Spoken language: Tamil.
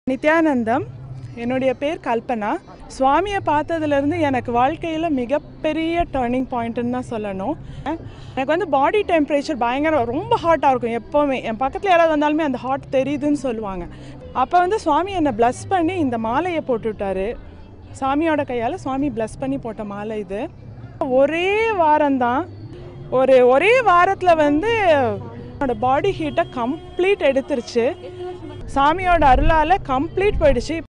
நித்யானந்தம் என்னுடைய பேர் கல்பனா சுவாமியை பார்த்ததுலேருந்து எனக்கு வாழ்க்கையில் மிகப்பெரிய டேர்னிங் பாயிண்ட்டுன்னு தான் சொல்லணும் எனக்கு வந்து பாடி டெம்பரேச்சர் பயங்கர ரொம்ப ஹாட்டாக இருக்கும் எப்போவுமே என் பக்கத்தில் யாராவது வந்தாலுமே அந்த ஹாட் தெரியுதுன்னு சொல்லுவாங்க அப்போ வந்து சுவாமி என்னை ப்ளஸ் பண்ணி இந்த மாலையை போட்டுவிட்டாரு சாமியோட கையால் சுவாமி ப்ளஸ் பண்ணி போட்ட மாலை இது ஒரே வாரம்தான் ஒரு ஒரே வாரத்தில் வந்து என்னோட பாடி ஹீட்டை கம்ப்ளீட் எடுத்துருச்சு சாமியோட அருளால் கம்ப்ளீட் போயிடுச்சு